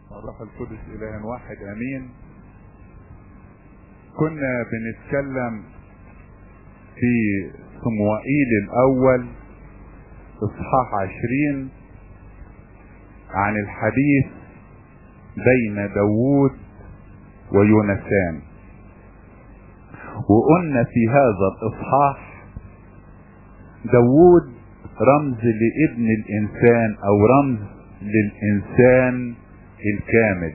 الروح القدس اله واحد امين كنا بنتكلم في صموئيل الاول اصحاح عشرين عن الحديث بين داوود ويونسان وقلنا في هذا الاصحاح داوود رمز لابن الانسان او رمز للانسان الكامل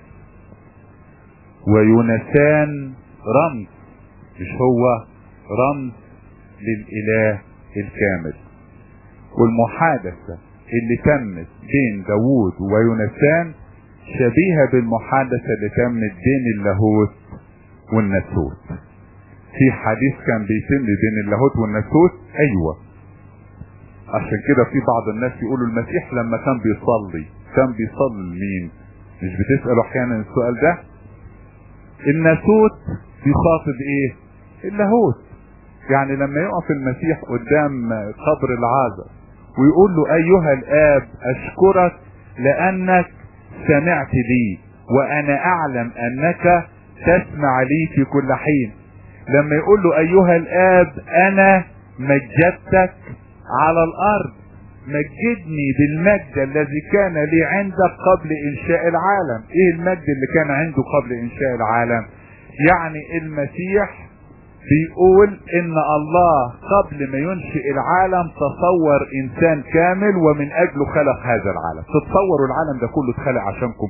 ويونسان رمز مش هو رمز للاله الكامل والمحادثة اللي تمت بين داوود ويونسان شبيهة بالمحادثة اللي تمت بين اللاهوت والناسوت في حديث كان بيتم بين اللاهوت والناسوت ايوه عشان كده في بعض الناس يقولوا المسيح لما كان بيصلي كان بيصلي لمين مش بتسألوا احيانا السؤال ده الناسوت بيخاطب ايه اللاهوت يعني لما يقف المسيح قدام قبر العازر ويقول له ايها الاب اشكرك لانك سمعت لي وانا اعلم انك تسمع لي في كل حين لما يقول له ايها الاب انا مجدتك على الارض مجدني بالمجد الذي كان لي عندك قبل انشاء العالم ايه المجد اللي كان عنده قبل انشاء العالم يعني المسيح بيقول ان الله قبل ما ينشئ العالم تصور انسان كامل ومن اجله خلق هذا العالم تتصوروا العالم ده كله اتخلق عشانكم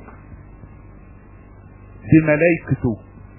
بملائكته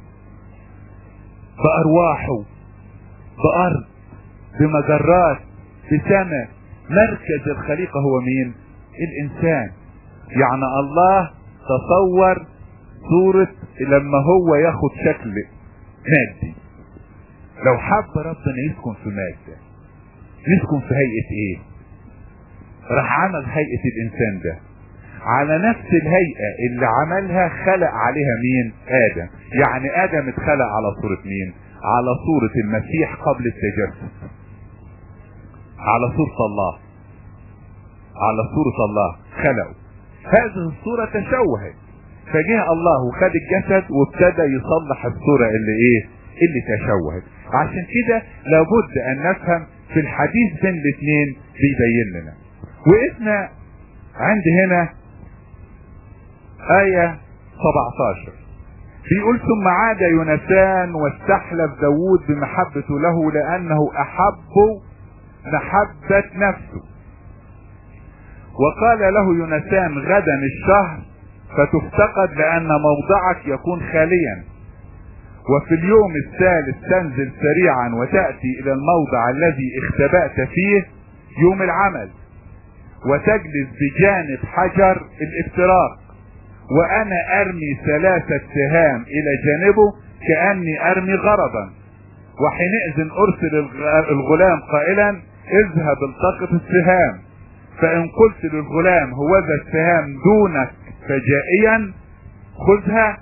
بارواحه بارض بمجرات بسماء مركز الخليقة هو مين الانسان يعني الله تصور صورة لما هو ياخد شكل مادي لو حب ربنا يسكن في مادة يسكن في هيئة ايه راح عمل هيئة الانسان ده على نفس الهيئة اللي عملها خلق عليها مين ادم يعني ادم اتخلق على صورة مين على صورة المسيح قبل التجسد على صورة الله على صورة الله خلقه هذه الصورة تشوهت فجاء الله وخد الجسد وابتدى يصلح الصورة اللي ايه اللي تشوهت عشان كده لابد ان نفهم في الحديث بين الاثنين بيبين لنا وقفنا عند هنا آية 17 بيقول ثم عاد يونسان واستحلف داود بمحبته له لأنه أحب محبة نفسه وقال له يونسان غدا الشهر فتفتقد لأن موضعك يكون خاليا وفي اليوم الثالث تنزل سريعا وتأتي إلى الموضع الذي اختبأت فيه يوم العمل وتجلس بجانب حجر الافتراق وأنا أرمي ثلاثة سهام إلى جانبه كأني أرمي غرضا وحينئذ أرسل الغلام قائلا اذهب التقط السهام فإن قلت للغلام هو ذا السهام دونك فجائيا خذها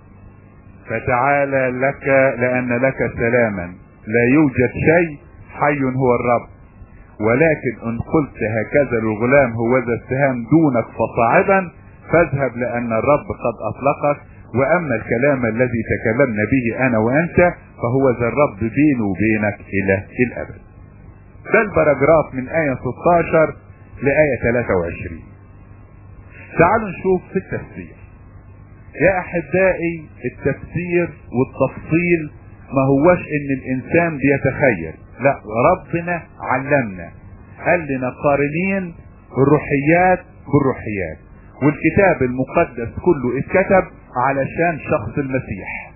فتعالى لك لأن لك سلاما لا يوجد شيء حي هو الرب ولكن إن قلت هكذا للغلام هو ذا السهام دونك فصاعدا فاذهب لأن الرب قد أطلقك وأما الكلام الذي تكلمنا به أنا وأنت فهو ذا الرب بيني وبينك إلى الأبد ده البراجراف من آية 16 لآية 23 تعالوا نشوف في التفسير يا أحبائي التفسير والتفصيل ما هوش إن الإنسان بيتخيل لا ربنا علمنا قال لنا قارنين الروحيات بالروحيات والكتاب المقدس كله اتكتب علشان شخص المسيح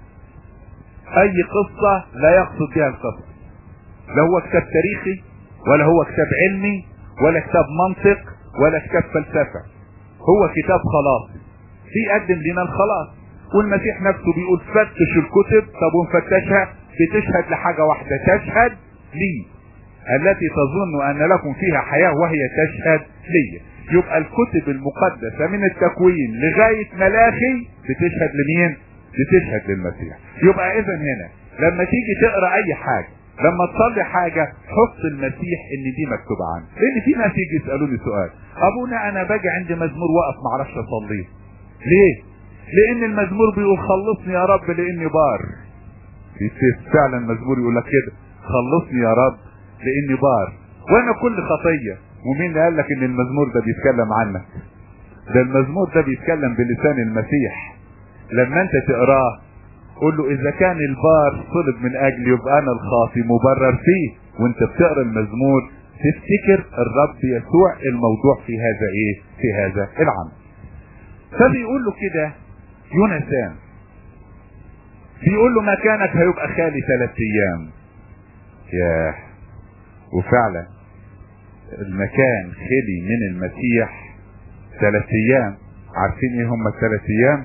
اي قصة لا يقصد بها القصة لا هو كتاب تاريخي ولا هو كتاب علمي ولا كتاب منطق ولا كتاب فلسفة هو كتاب خلاصي بيقدم لنا الخلاص والمسيح نفسه بيقول فتش الكتب طب ونفتشها بتشهد لحاجة واحدة تشهد لي التي تظن ان لكم فيها حياة وهي تشهد لي يبقى الكتب المقدسة من التكوين لغاية ملاخي بتشهد لمين بتشهد للمسيح يبقى اذا هنا لما تيجي تقرا اي حاجة لما تصلي حاجة حط المسيح ان دي مكتوبة عنه لان في ناس يجي يسألوني سؤال ابونا انا باجي عندي مزمور وقف معرفش اصليه ليه لان المزمور بيقول خلصني يا رب لاني بار فعلا المزمور يقول لك كده خلصني يا رب لاني بار وانا كل خطيه ومين اللي قال لك ان المزمور ده بيتكلم عنك ده المزمور ده بيتكلم بلسان المسيح لما انت تقراه قول له اذا كان البار صلب من اجلي يبقى انا الخاطي مبرر فيه وانت بتقرا المزمور تفتكر الرب يسوع الموضوع في هذا ايه في هذا العمل فبيقول له كده يونسان بيقول له مكانك هيبقى خالي ثلاث ايام ياه وفعلا المكان خلي من المسيح ثلاث ايام عارفين ايه هم الثلاث ايام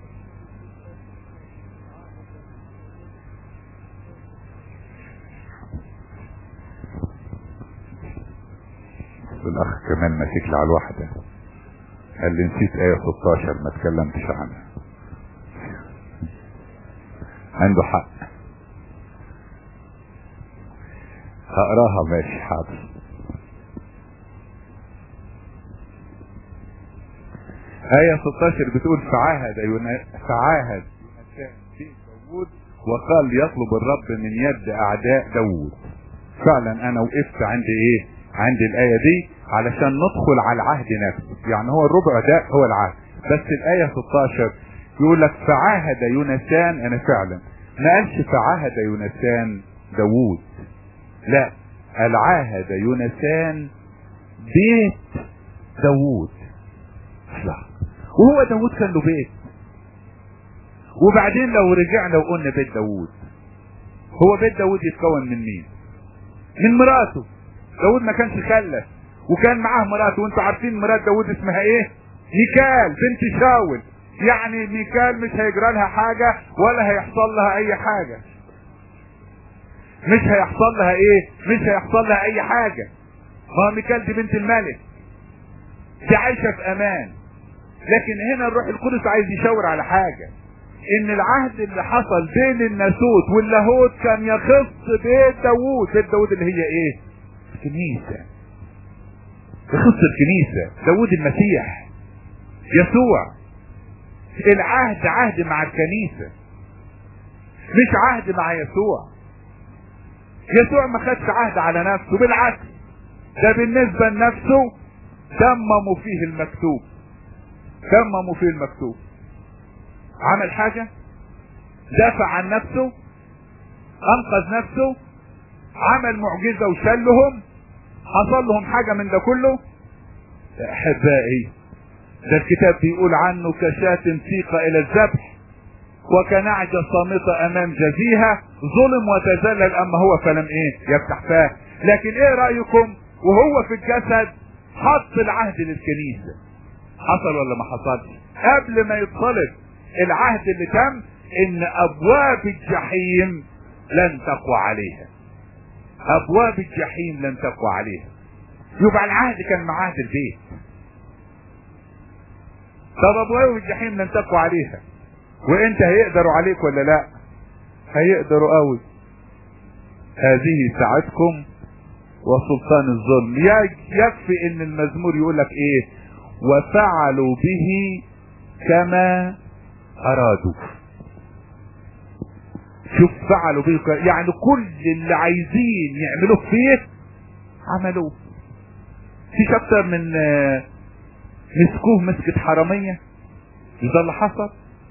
الاخ كمان ماسك لي على الواحدة قال لي نسيت ايه 16 ما اتكلمتش عنها عنده حق هقراها ماشي حاضر آية 16 بتقول فعاهد يونا فعاهد يونسان في داوود وقال يطلب الرب من يد أعداء داوود فعلا أنا وقفت عند إيه؟ عند الآية دي علشان ندخل على العهد نفسه يعني هو الربع ده هو العهد بس الآية 16 يقول لك فعاهد يونسان أنا فعلا ما قالش فعاهد يونسان داوود لا العاهد يونسان بيت داوود لا وهو داوود كان له بيت وبعدين لو رجعنا وقلنا بيت داوود هو بيت داوود يتكون من مين من مراته داوود ما كانش خلف وكان معاه مراته وانتوا عارفين مرات داوود اسمها ايه ميكال بنت شاول يعني ميكال مش هيجرى لها حاجة ولا هيحصل لها اي حاجة مش هيحصل لها ايه مش هيحصل لها اي حاجة ما ميكال دي بنت الملك دي عايشة في امان لكن هنا الروح القدس عايز يشاور على حاجة ان العهد اللي حصل بين الناسوت واللاهوت كان يخص بيت داوود بيت داوود اللي هي ايه الكنيسة يخص الكنيسة داوود المسيح يسوع العهد عهد مع الكنيسة مش عهد مع يسوع يسوع ما خدش عهد على نفسه بالعكس ده بالنسبة لنفسه تمموا فيه المكتوب تمموا فيه المكتوب عمل حاجة دافع عن نفسه انقذ نفسه عمل معجزة وشلهم حصل لهم حاجة من ده كله احبائي ده الكتاب بيقول عنه كشاة سيق الى الذبح وكنعجة صامتة امام جزيها ظلم وتذلل اما هو فلم ايه يفتح فاه لكن ايه رأيكم وهو في الجسد حط العهد للكنيسة حصل ولا ما حصلش قبل ما يتصلب العهد اللي تم ان ابواب الجحيم لن تقوى عليها ابواب الجحيم لن تقوى عليها يبقى العهد كان مع عهد البيت طب ابواب الجحيم لن تقوى عليها وانت هيقدروا عليك ولا لا هيقدروا قوي هذه ساعتكم وسلطان الظلم يكفي ان المزمور يقول لك ايه وفعلوا به كما ارادوا شوف فعلوا به كما يعني كل اللي عايزين يعملوه فيه عملوه فيش اكتر من مسكوه مسكة حرامية ده اللي حصل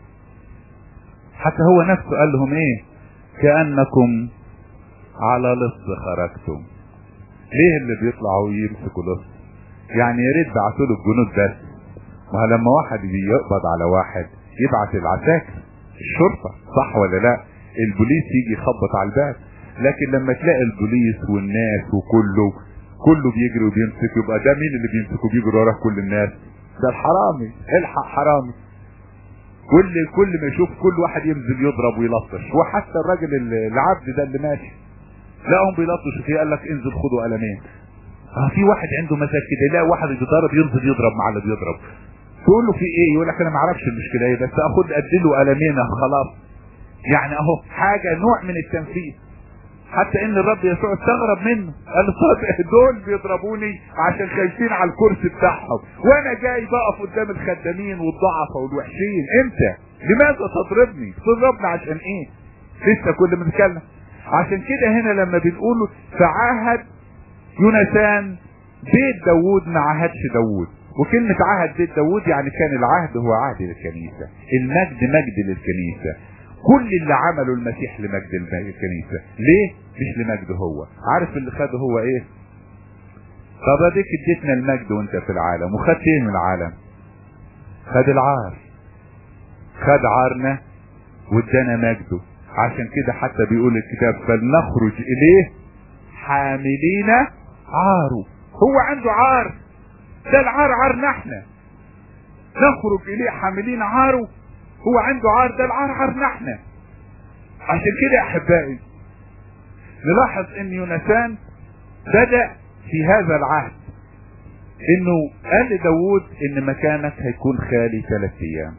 حتى هو نفسه قال لهم ايه كأنكم على لص خرجتم ليه اللي بيطلعوا يمسكوا لص يعني يا ريت بعتوا له الجنود بس ما لما واحد بيقبض على واحد يبعت العساكر الشرطة صح ولا لا البوليس يجي يخبط على الباب لكن لما تلاقي البوليس والناس وكله كله بيجري وبيمسك يبقى ده مين اللي بيمسكه بيجري وراه كل الناس ده الحرامي الحق حرامي كل كل ما يشوف كل واحد ينزل يضرب ويلطش وحتى الراجل العبد ده اللي ماشي لقاهم بيلطشوا فيه قال لك انزل خدوا قلمين اه في واحد عنده مزاج كده يلاقي واحد بيضرب ينزل يضرب مع اللي بيضرب تقول له في ايه يقول لك انا ما اعرفش المشكله ايه بس اخد اديله قلمين خلاص يعني اهو حاجه نوع من التنفيذ حتى ان الرب يسوع استغرب منه قال طب دول بيضربوني عشان خايفين على الكرسي بتاعهم وانا جاي بقف قدام الخدامين والضعفاء والوحشين انت لماذا تضربني تضربني عشان ايه لسه كل ما نتكلم عشان كده هنا لما بنقول فعاهد يونسان بيت داوود ما عهدش داوود وكلمة عهد بيت داوود يعني كان العهد هو عهد للكنيسة المجد مجد للكنيسة كل اللي عمله المسيح لمجد الكنيسة ليه مش لمجده هو عارف اللي خده هو ايه طب اديك اديتنا المجد وانت في العالم وخدت ايه من العالم خد العار خد عارنا وادانا مجده عشان كده حتى بيقول الكتاب فلنخرج اليه حاملين عاره هو عنده عار ده العار عارنا احنا نخرج اليه حاملين عاره هو عنده عار ده العار عارنا احنا عشان كده يا احبائي نلاحظ ان يونسان بدأ في هذا العهد انه قال لداود ان مكانك هيكون خالي ثلاث ايام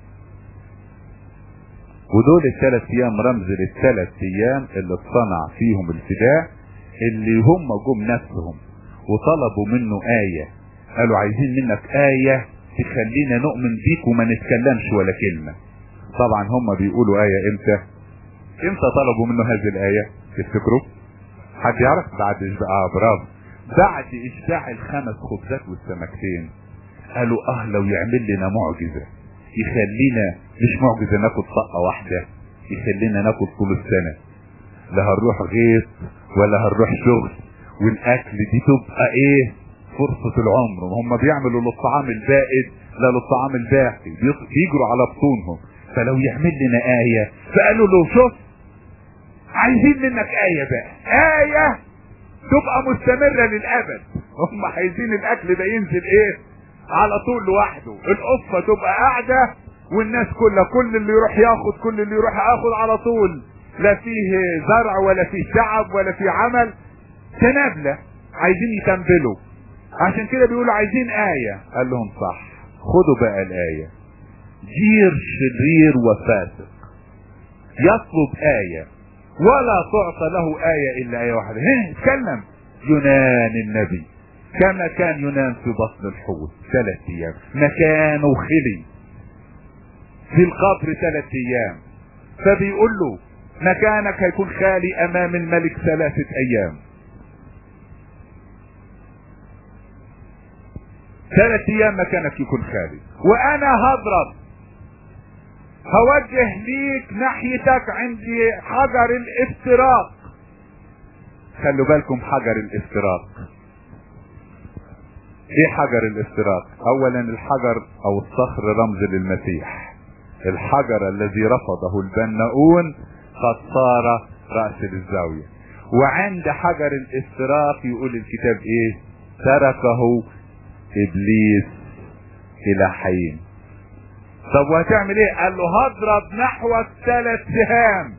ودول الثلاث ايام رمز للثلاث ايام اللي اتصنع فيهم الفداء اللي هم جم نفسهم وطلبوا منه آية قالوا عايزين منك آية تخلينا نؤمن بيك وما نتكلمش ولا كلمة طبعا هم بيقولوا آية امتى امتى طلبوا منه هذه الآية تفتكروا حد يعرف بعد اشباع آه برافو بعد اشباع الخمس خبزات والسمكتين قالوا اه لو يعمل لنا معجزة يخلينا مش معجزة ناكل طقة واحدة يخلينا ناكل طول السنة لا هنروح غيط ولا هنروح شغل والاكل دي تبقى ايه فرصة العمر هم بيعملوا للطعام البائد لا للطعام الباقي بيجروا على بطونهم فلو يعمل لنا آية فقالوا له شوف عايزين منك آية بقى آية تبقى مستمرة للأبد هم عايزين الأكل ده ينزل إيه على طول لوحده القصة تبقى قاعدة والناس كلها كل اللي يروح ياخد كل اللي يروح ياخد على طول لا فيه زرع ولا فيه تعب ولا فيه عمل تنابلة عايزين يتنبلوا عشان كده بيقولوا عايزين آية قال لهم صح خدوا بقى الآية جير شرير وفاسق يطلب آية ولا تعطى له آية إلا آية واحدة هنا اتكلم يونان النبي كما كان يونان في بطن الحوت ثلاث أيام مكانه خلي في القبر ثلاث أيام فبيقول له مكانك هيكون خالي أمام الملك ثلاثة أيام ثلاث ايام مكانك يكون خالي وانا هضرب هوجه ليك ناحيتك عندي حجر الافتراق خلوا بالكم حجر الافتراق ايه حجر الافتراق اولا الحجر او الصخر رمز للمسيح الحجر الذي رفضه البناؤون قد صار رأس للزاوية وعند حجر الافتراق يقول الكتاب ايه تركه ابليس الى حين طب وهتعمل ايه قال له هضرب نحوك ثلاث سهام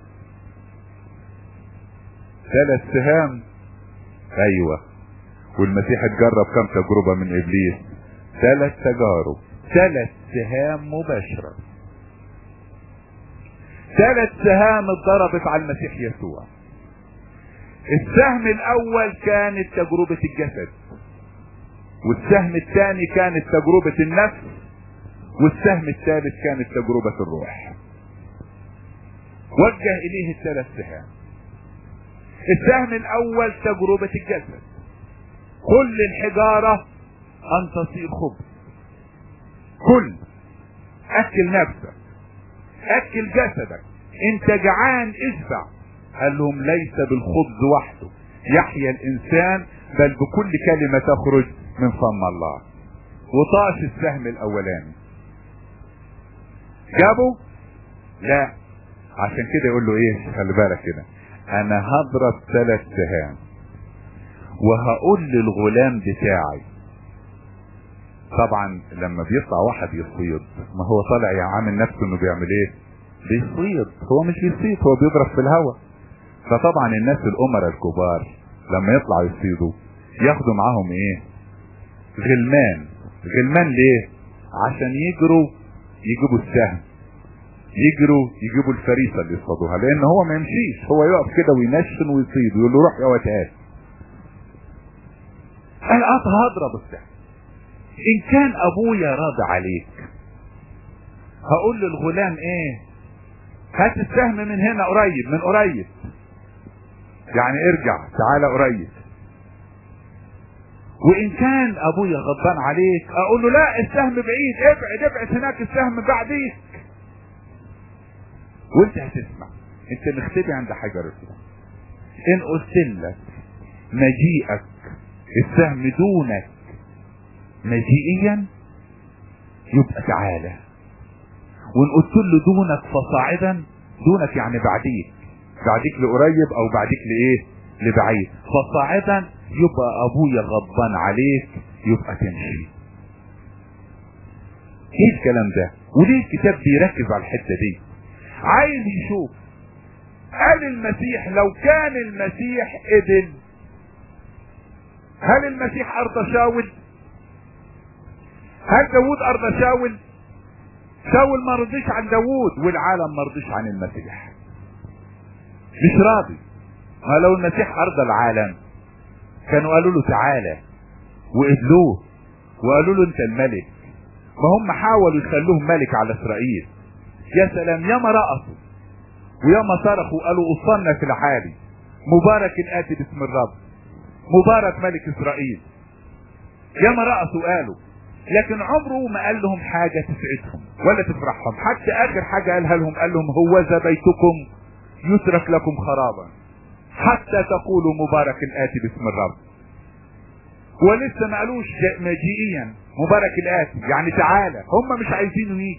ثلاث سهام ايوه والمسيح اتجرب كم تجربة من ابليس ثلاث تجارب ثلاث سهام مباشرة ثلاث سهام اتضربت على المسيح يسوع السهم الاول كانت تجربة الجسد والسهم الثاني كانت تجربة النفس والسهم الثالث كانت تجربة الروح وجه اليه الثلاث سهام السهم الاول تجربة الجسد كل الحجارة ان تصير خبز كل اكل نفسك اكل جسدك انت جعان اشبع قال لهم ليس بالخبز وحده يحيا الانسان بل بكل كلمة تخرج من فم الله وطاش السهم الاولاني جابه لا عشان كده يقول له ايه خلي بالك كده انا هضرب ثلاث سهام وهقول للغلام بتاعي طبعا لما بيطلع واحد يصيد ما هو طالع يعامل نفسه انه بيعمل ايه بيصيد هو مش بيصيد هو بيضرب في الهواء فطبعا الناس الامراء الكبار لما يطلعوا يصيدوا ياخدوا معاهم ايه غلمان غلمان ليه عشان يجروا يجيبوا السهم يجروا يجيبوا الفريسه اللي يصطادوها لان هو ما يمشيش هو يقف كده وينشن ويصيد ويقول له روح يا وتعال قال اه هضرب السهم ان كان ابويا راضي عليك هقول للغلام ايه هات السهم من هنا قريب من قريب يعني ارجع تعالى قريب وان كان ابويا غضبان عليك اقول له لا السهم بعيد ابعد ابعد هناك السهم بعديك وانت هتسمع انت مختبي عند حجر الاسلام ان قلت لك مجيئك السهم دونك مجيئيا يبقى تعالى وان قلت له دونك فصاعدا دونك يعني بعديك بعديك لقريب او بعديك لايه لبعيد فصاعدا يبقى ابويا غضبان عليك يبقى تمشي ايه الكلام ده وليه الكتاب بيركز على الحته دي عايز يشوف هل المسيح لو كان المسيح ابن هل المسيح ارض شاول هل داود ارض شاول شاول ما رضيش عن داود والعالم ما رضيش عن المسيح مش راضي ما لو المسيح ارض العالم كانوا قالوا له تعالى وقبلوه وقالوا له انت الملك ما هم حاولوا يخلوه ملك على اسرائيل يا سلام ياما رقصوا وياما صرخوا قالوا وصلنا في العالي مبارك الاتي باسم الرب مبارك ملك اسرائيل ياما رقصوا قالوا لكن عمره ما قال لهم حاجة تسعدهم ولا تفرحهم حتى اخر حاجة قالها لهم قال لهم هوذا بيتكم يترك لكم خرابا حتى تقولوا مبارك الاتي باسم الرب ولسه ما قالوش مجيئيا مبارك الاتي يعني تعالى هم مش عايزينه يجي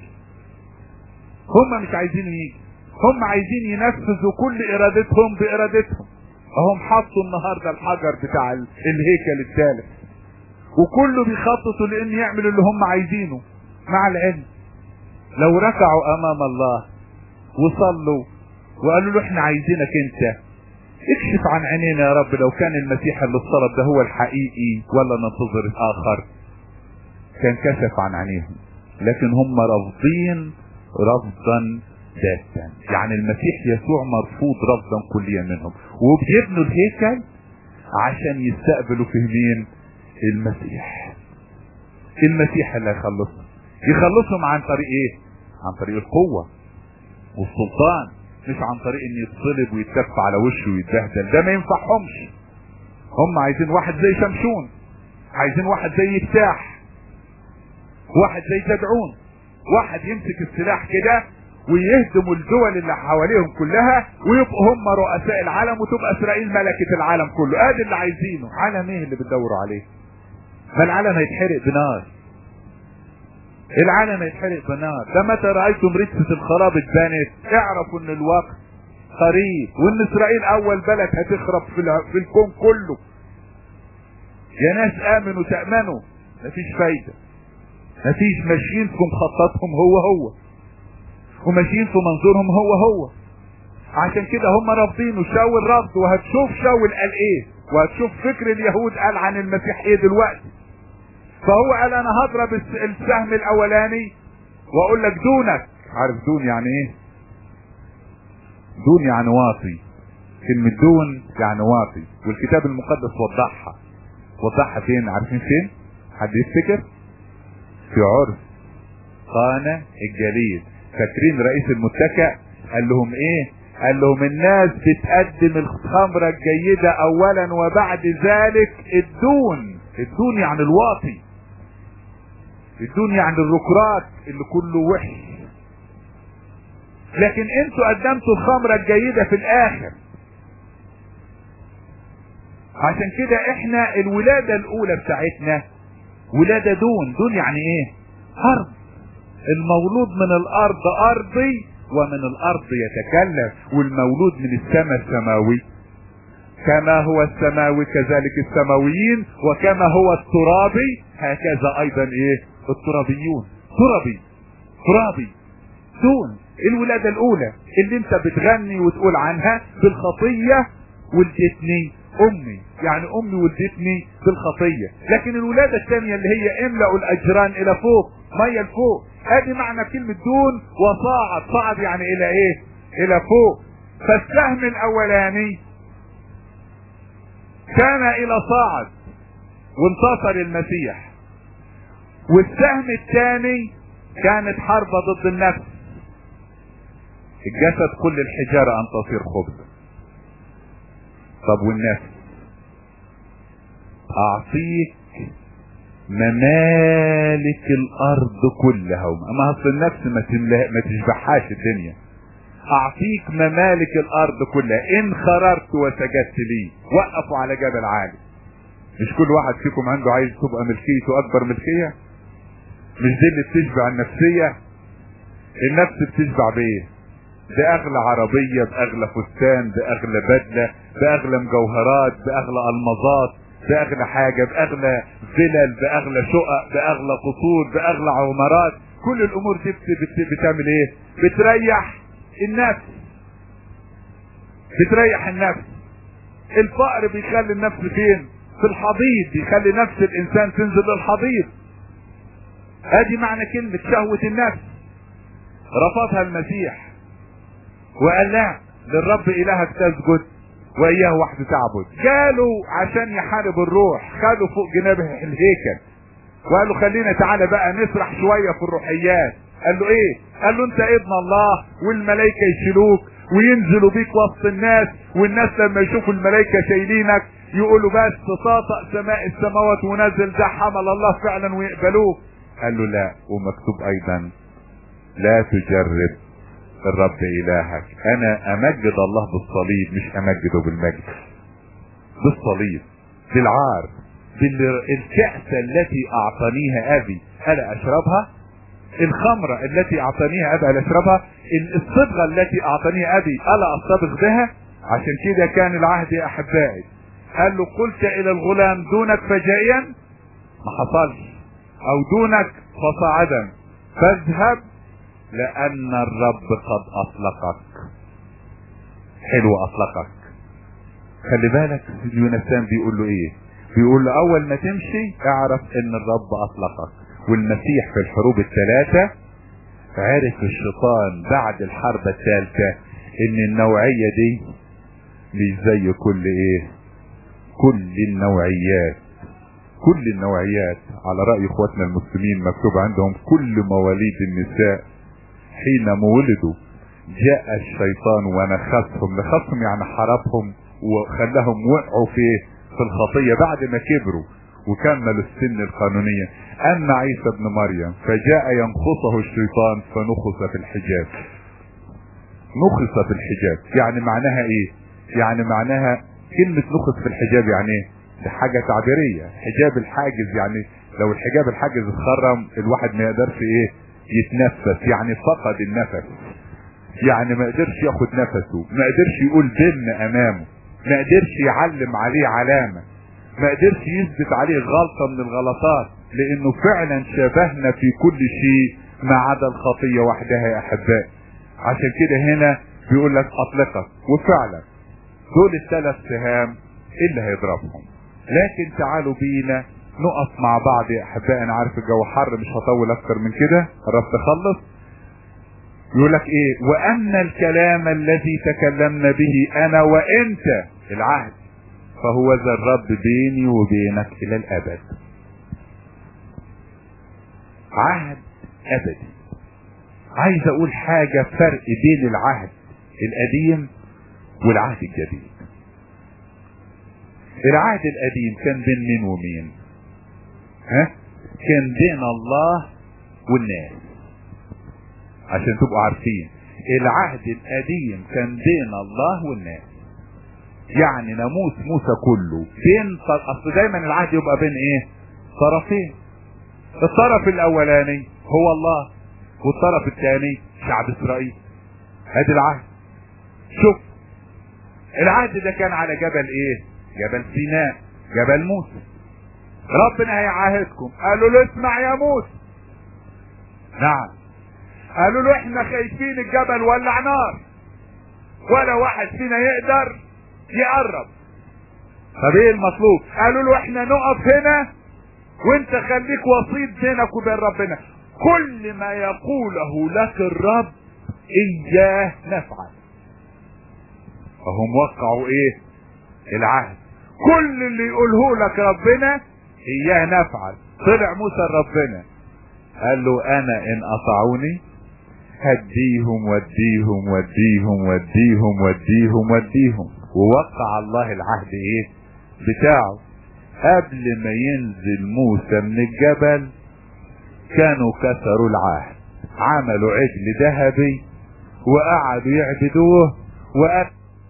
هم مش عايزينه يجي هم عايزين ينفذوا كل ارادتهم بارادتهم هم حطوا النهارده الحجر بتاع الهيكل الثالث وكله بيخططوا لان يعملوا اللي هم عايزينه مع العلم لو ركعوا امام الله وصلوا وقالوا له احنا عايزينك انت اكشف عن عينينا يا رب لو كان المسيح اللي اتصلب ده هو الحقيقي ولا ننتظر الاخر كان كشف عن عينيهم لكن هم رافضين رفضا ذاتا يعني المسيح يسوع مرفوض رفضا كليا منهم وبيبنوا الهيكل عشان يستقبلوا فيه مين المسيح المسيح اللي هيخلصهم يخلصهم عن طريق ايه عن طريق القوة والسلطان مش عن طريق ان يتصلب ويتف على وشه ويتبهدل ده ما ينفعهمش هم عايزين واحد زي شمشون عايزين واحد زي يفتاح واحد زي جدعون واحد يمسك السلاح كده ويهدموا الدول اللي حواليهم كلها ويبقوا هم رؤساء العالم وتبقى اسرائيل ملكة العالم كله ادي اللي عايزينه عالم ايه اللي بتدوروا عليه ما العالم هيتحرق بنار العالم هيتحرق بنار ده متى رأيتم رجسة الخراب اتبنت اعرفوا ان الوقت قريب وان اسرائيل اول بلد هتخرب في, في الكون كله يا ناس امنوا تأمنوا مفيش فايدة مفيش ماشيين في مخططهم هو هو وماشيين في منظورهم هو هو عشان كده هم رافضين وشاول رفض وهتشوف شاول قال ايه وهتشوف فكر اليهود قال عن المسيح ايه دلوقتي فهو قال انا هضرب السهم الاولاني واقول لك دونك عارف دون يعني ايه دون يعني واطي كلمة دون يعني واطي والكتاب المقدس وضحها وضحها فين عارفين فين حد يفتكر في عرس قانا الجليل فاكرين رئيس المتكأ قال لهم ايه قال لهم الناس بتقدم الخمرة الجيدة اولا وبعد ذلك الدون الدون يعني الواطي الدون يعني الركرات اللي كله وحش لكن انتوا قدمتوا الخمرة الجيدة في الاخر عشان كده احنا الولادة الاولى بتاعتنا ولادة دون دون يعني ايه ارض المولود من الارض ارضي ومن الارض يتكلم والمولود من السماء السماوي كما هو السماوي كذلك السماويين وكما هو الترابي هكذا ايضا ايه الترابيون ترابي ترابي دون الولادة الاولى اللي انت بتغني وتقول عنها بالخطية ولدتني امي يعني امي ولدتني بالخطية لكن الولادة الثانية اللي هي املأوا الاجران الى فوق مية لفوق ادي معنى كلمة دون وصاعد صعد يعني الى ايه الى فوق فالسهم الاولاني كان الى صاعد وانتصر المسيح والسهم الثاني كانت حربة ضد النفس الجسد كل الحجارة ان تصير خبزا طب والنفس اعطيك ممالك الارض كلها اما اصل النفس ما, ما تشبعهاش الدنيا اعطيك ممالك الارض كلها ان خررت وسجدت لي وقفوا على جبل عالي مش كل واحد فيكم عنده عايز تبقى ملكيته اكبر ملكية مش دي اللي بتشبع النفسية النفس بتشبع بايه باغلى عربية باغلى فستان باغلى بدلة باغلى مجوهرات باغلى المظات باغلى حاجة باغلى فلل باغلى شقق باغلى قصور باغلى عمارات كل الامور دي بت بت بتعمل ايه بتريح النفس بتريح النفس الفقر بيخلي النفس فين في الحضيض بيخلي نفس الانسان تنزل للحضيض ادي معنى كلمة شهوة النفس رفضها المسيح وقال لا للرب الهك تسجد واياه وحده تعبد جاله عشان يحارب الروح خدوا فوق جنابه الهيكل وقال له خلينا تعالى بقى نسرح شوية في الروحيات قال له ايه قال له انت ابن الله والملائكة يشيلوك وينزلوا بيك وسط الناس والناس لما يشوفوا الملائكة شايلينك يقولوا بس تطاطأ سماء السماوات ونزل ده حمل الله فعلا ويقبلوه قال له لا ومكتوب ايضا لا تجرب الرب الهك انا امجد الله بالصليب مش امجده بالمجد بالصليب بالعار بالكأس التي اعطانيها ابي الا اشربها الخمرة التي اعطانيها ابي الا اشربها الصبغة التي اعطانيها ابي الا اصطبغ بها عشان كده كان العهد يا احبائي قال له قلت الى الغلام دونك فجائيا ما حصلش او دونك فصاعدا فاذهب لان الرب قد اطلقك حلو اطلقك خلي بالك يونسان بيقول له ايه بيقول له اول ما تمشي اعرف ان الرب اطلقك والمسيح في الحروب الثلاثة عرف الشيطان بعد الحرب الثالثة ان النوعية دي مش زي كل ايه كل النوعيات كل النوعيات على رأي اخواتنا المسلمين مكتوب عندهم كل مواليد النساء حينما ولدوا جاء الشيطان ونخسهم نخسهم يعني حربهم وخلاهم وقعوا في في الخطية بعد ما كبروا وكملوا السن القانونية اما عيسى ابن مريم فجاء ينخصه الشيطان فنخص في الحجاب نخص في الحجاب يعني معناها ايه يعني معناها كلمة نخص في الحجاب يعني ايه دي حاجة تعبيرية حجاب الحاجز يعني لو الحجاب الحاجز اتخرم الواحد ما يقدرش ايه يتنفس يعني فقد النفس يعني ما قدرش ياخد نفسه ما قدرش يقول دن امامه ما قدرش يعلم عليه علامة ما قدرش يثبت عليه غلطة من الغلطات لانه فعلا شبهنا في كل شيء ما عدا الخطية وحدها يا احبائي عشان كده هنا بيقول لك اطلقك وفعلا دول الثلاث سهام ايه اللي هيضربهم لكن تعالوا بينا نقف مع بعض يا احبائي انا عارف الجو حر مش هطول اكتر من كده قربت اخلص يقول لك ايه واما الكلام الذي تكلمنا به انا وانت العهد فهو ذا الرب بيني وبينك الى الابد عهد ابدي عايز اقول حاجة فرق بين العهد القديم والعهد الجديد العهد القديم كان بين مين ومين ها كان بين الله والناس عشان تبقوا عارفين العهد القديم كان بين الله والناس يعني ناموس موسى كله بين اصل دايما العهد يبقى بين ايه طرفين الطرف الاولاني هو الله والطرف الثاني شعب اسرائيل ادي العهد شوف العهد ده كان على جبل ايه جبل سيناء جبل موسى ربنا هيعاهدكم قالوا له اسمع يا موسى نعم قالوا له احنا خايفين الجبل ولع نار ولا واحد فينا يقدر يقرب طب ايه المطلوب قالوا له احنا نقف هنا وانت خليك وسيط بينك وبين ربنا كل ما يقوله لك الرب اياه نفعل فهم وقعوا ايه العهد كل اللي يقوله لك ربنا اياه نفعل طلع موسى ربنا قال له انا ان اطاعوني هديهم وديهم وديهم وديهم وديهم وديهم ووقع الله العهد ايه بتاعه قبل ما ينزل موسى من الجبل كانوا كسروا العهد عملوا عجل ذهبي وقعدوا يعبدوه وقال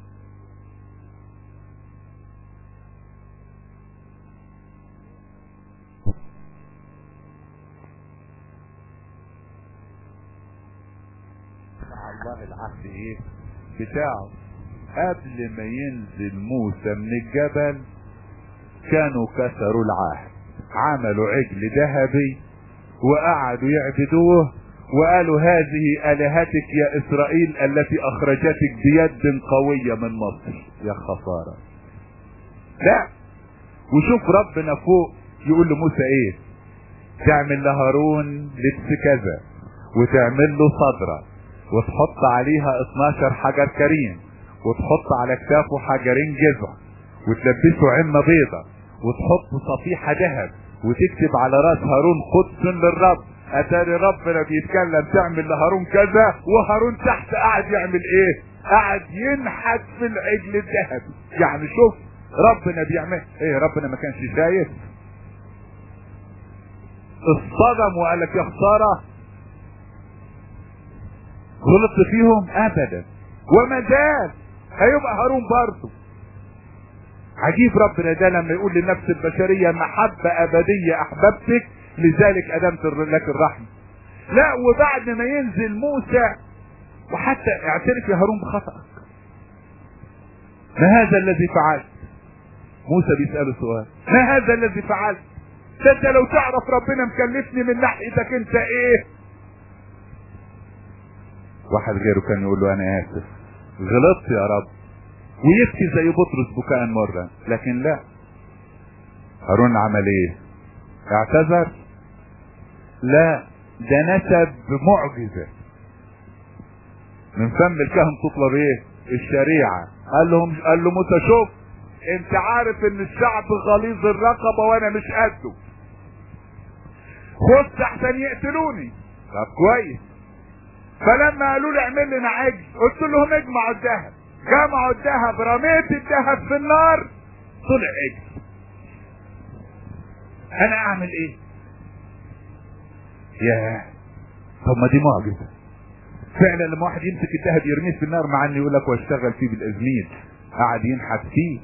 الله العهد ايه بتاعه قبل ما ينزل موسى من الجبل كانوا كسروا العهد عملوا عجل ذهبي وقعدوا يعبدوه وقالوا هذه الهتك يا اسرائيل التي اخرجتك بيد قوية من مصر يا خسارة لا وشوف ربنا فوق يقول لموسى ايه تعمل لهارون لبس كذا وتعمل له صدرة وتحط عليها 12 حجر كريم وتحط على كتافه حجرين جذع وتلبسه عمة بيضة وتحط صفيحة ذهب وتكتب على راس هارون قدس للرب اتاري ربنا بيتكلم تعمل لهارون كذا وهارون تحت قاعد يعمل ايه قاعد ينحت في العجل الذهب يعني شوف ربنا بيعمل ايه ربنا ما كانش شايف اصطدم وقال لك يا خساره غلطت فيهم ابدا وما زال هيبقى هارون برضه عجيب ربنا ده لما يقول للنفس البشرية محبة أبدية أحببتك لذلك أدمت لك الرحمة لا وبعد ما ينزل موسى وحتى اعترف يا هارون بخطأك ما هذا الذي فعلت موسى بيسأله سؤال ما هذا الذي فعلت ده انت لو تعرف ربنا مكلفني من ناحيتك انت ايه واحد غيره كان يقول له انا اسف غلطت يا رب ويبكي زي بطرس بكاء مرة لكن لا هارون عمل ايه اعتذر لا ده نسب معجزة من فم الكهن تطلب ايه الشريعة قال لهم قال له موسى شوف انت عارف ان الشعب غليظ الرقبة وانا مش قده خد احسن يقتلوني طب كويس فلما قالوا لي اعمل لنا عجل قلت لهم اجمعوا الذهب جمعوا الذهب رميت الذهب في النار طلع عجل انا اعمل ايه يا طب ما دي معجزه فعلا لما واحد يمسك الذهب يرميه في النار مع انه يقول لك واشتغل فيه بالازميل قعد ينحت فيه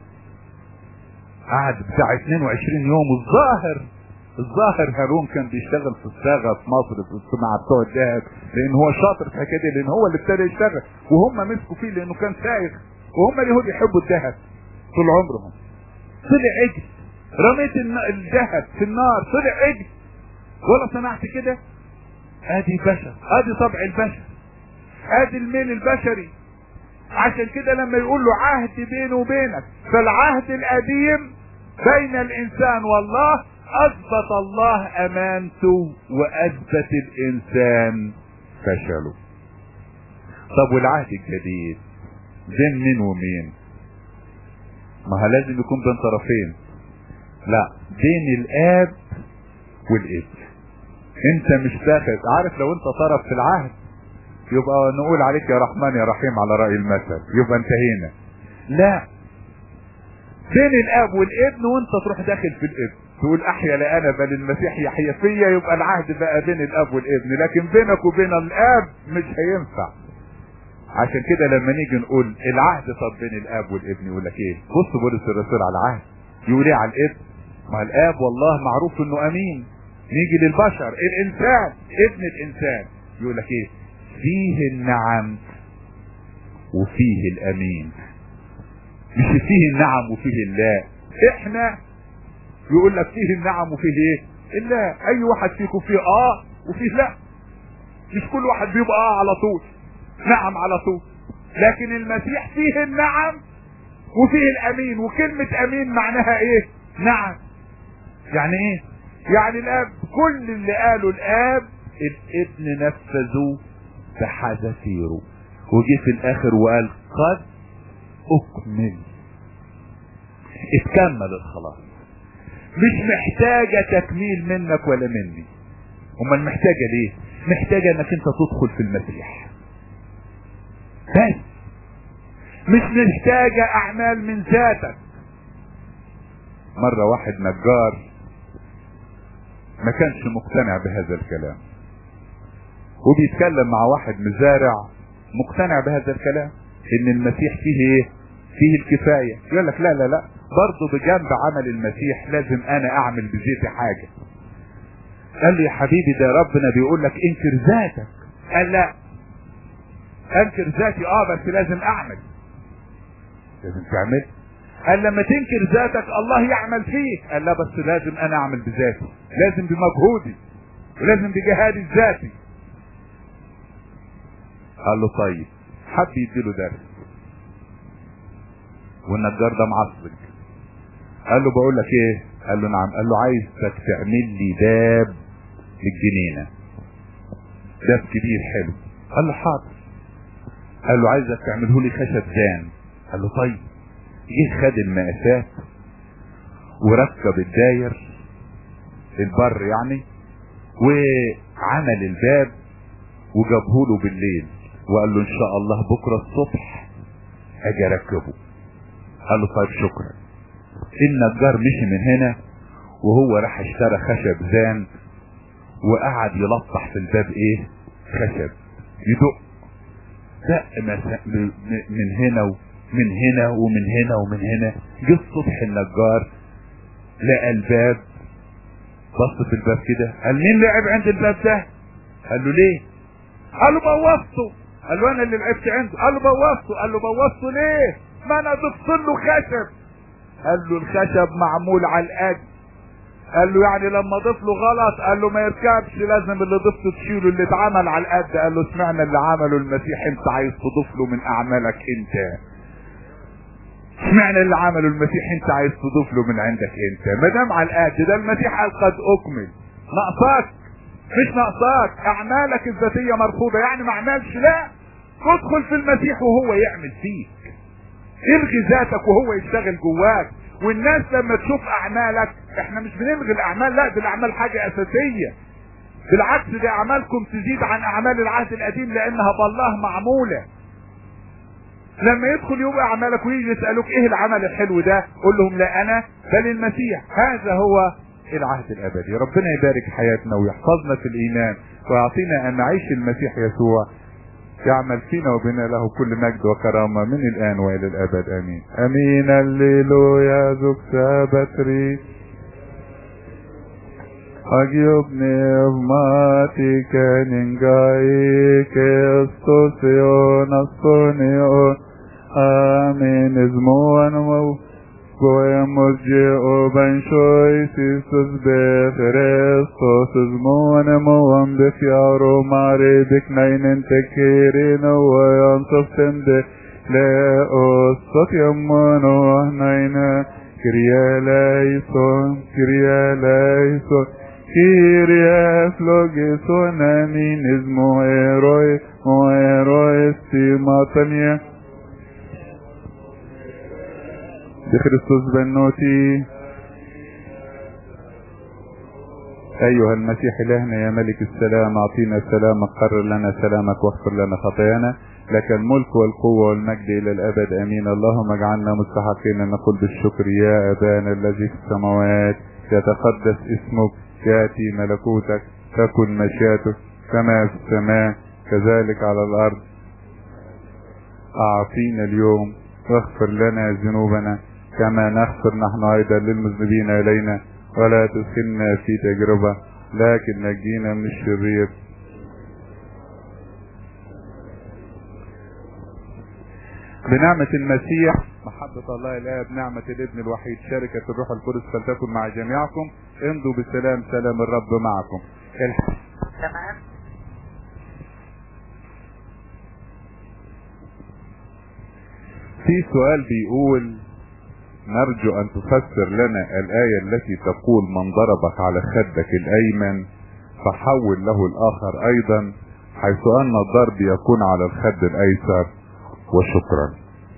قعد بتاع 22 يوم الظاهر الظاهر هارون كان بيشتغل في الصاغه في مصر في مع بتوع الذهب لان هو شاطر في الحكايه دي لان هو اللي ابتدى يشتغل وهم مسكوا فيه لانه كان سايق وهم اليهود يحبوا الذهب طول عمرهم طلع عجل رميت الذهب في النار طلع عجل ولا سمعت كده ادي بشر ادي طبع البشر ادي الميل البشري عشان كده لما يقول له عهد بينه وبينك فالعهد القديم بين الانسان والله اثبت الله امانته واثبت الانسان فشله طب والعهد الجديد بين مين ومين ما هو لازم يكون بين طرفين لا بين الاب والابن انت مش تاخد عارف لو انت طرف في العهد يبقى نقول عليك يا رحمن يا رحيم على رأي المثل يبقى انتهينا لا بين الاب والابن وانت تروح داخل في الابن تقول احيا لا انا بل المسيح يحيا فيا يبقى العهد بقى بين الاب والابن لكن بينك وبين الاب مش هينفع عشان كده لما نيجي نقول العهد طب بين الاب والابن يقول لك ايه بص بولس الرسول على العهد يقول ايه على الابن ما الاب والله معروف انه امين نيجي للبشر الانسان ابن الانسان يقول لك ايه فيه النعم وفيه الامين مش فيه النعم وفيه اللا احنا يقول لك فيه النعم وفيه ايه الا اي واحد فيكم فيه اه وفيه لا مش كل واحد بيبقى اه على طول نعم على طول لكن المسيح فيه النعم وفيه الامين وكلمة امين معناها ايه نعم يعني ايه يعني الاب كل اللي قاله الاب الابن نفذوا بحذافيره وجي في الاخر وقال قد اكمل اتكمل الخلاص مش محتاجة تكميل منك ولا مني امال محتاجة ليه محتاجة انك انت تدخل في المسيح بس مش محتاجة اعمال من ذاتك مرة واحد نجار ما كانش مقتنع بهذا الكلام وبيتكلم مع واحد مزارع مقتنع بهذا الكلام ان المسيح فيه ايه فيه الكفاية يقول لك لا لا لا برضه بجنب عمل المسيح لازم انا اعمل بزيتي حاجة قال لي يا حبيبي ده ربنا بيقول لك انكر ذاتك قال لا انكر ذاتي اه بس لازم اعمل لازم تعمل قال لما تنكر ذاتك الله يعمل فيك قال لا بس لازم انا اعمل بذاتي لازم بمجهودي ولازم بجهادي الذاتي قال له طيب حب يديله درس والنجار ده معصبك قال له بقول لك ايه قال له نعم قال له عايزك تعمل لي باب للجنينة باب كبير حلو قال له حاضر قال له عايزك تعمله لي خشب زان قال له طيب جه خد المقاسات وركب الداير البر يعني وعمل الباب وجابه له بالليل وقال له ان شاء الله بكره الصبح اجي اركبه قال له طيب شكرا النجار مشي من هنا وهو راح اشترى خشب زان وقعد يلطح في الباب ايه خشب يدق دق من هنا ومن هنا ومن هنا ومن هنا جه الصبح النجار لقى الباب بص في الباب كده قال مين لعب عند الباب ده قال له ليه قال له بوظته قال له انا اللي لعبت عنده قال له بوظته قال له بوظته ليه ما انا ضفت له خشب قال له الخشب معمول على القد قال له يعني لما ضيف له غلط قال له ما يركبش لازم اللي ضفته تشيله اللي اتعمل على القد قال له سمعنا اللي عمله المسيح انت عايز تضيف له من اعمالك انت سمعنا اللي عمله المسيح انت عايز تضيف له من عندك انت ما دام على القد ده المسيح قال قد اكمل ناقصاك مش ناقصاك اعمالك الذاتيه مرفوضه يعني ما عملش لا تدخل في المسيح وهو يعمل فيك الغي ذاتك وهو يشتغل جواك والناس لما تشوف اعمالك احنا مش بنلغي الاعمال لا دي الاعمال حاجه اساسيه بالعكس دي اعمالكم تزيد عن اعمال العهد القديم لانها بالله معموله لما يدخل يوم اعمالك ويجي يسالوك ايه العمل الحلو ده قول لهم لا انا بل المسيح هذا هو العهد الابدي ربنا يبارك حياتنا ويحفظنا في الايمان ويعطينا ان نعيش المسيح يسوع يعمل فينا وبنا له كل مجد وكرامة من الآن وإلى الأبد آمين آمين الليلويا زوك سابتري Agiobne mati keningai kestosion astonio Amen izmuan mau Goemos o benshoi sisus beferestos izmuan muam befiaro mare biknainen tekirin wayan softende leos sotiamono naina Kyrie eleison, Kyrie eleison, Kyrie flogison aminis moeroi, moeroi stimatania. بخريستوس بنوتي أيها المسيح إلهنا يا ملك السلام أعطينا سلامك قرر لنا سلامك واغفر لنا خطايانا لك الملك والقوة والمجد إلى الأبد أمين اللهم اجعلنا مستحقين أن نقول بالشكر يا أبانا الذي في السماوات يتقدس اسمك يأتي ملكوتك تكن مشيئتك كما في السماء كذلك على الأرض أعطينا اليوم واغفر لنا ذنوبنا كما نغفر نحن أيضا للمذنبين إلينا ولا تدخلنا في تجربة لكن نجينا من الشرير بنعمة المسيح محبة الله الآب نعمة الابن الوحيد شركة الروح القدس فلتكن مع جميعكم امضوا بسلام سلام الرب معكم تمام في سؤال بيقول نرجو ان تفسر لنا الآية التي تقول من ضربك على خدك الايمن فحول له الاخر ايضا حيث ان الضرب يكون على الخد الايسر وشكرا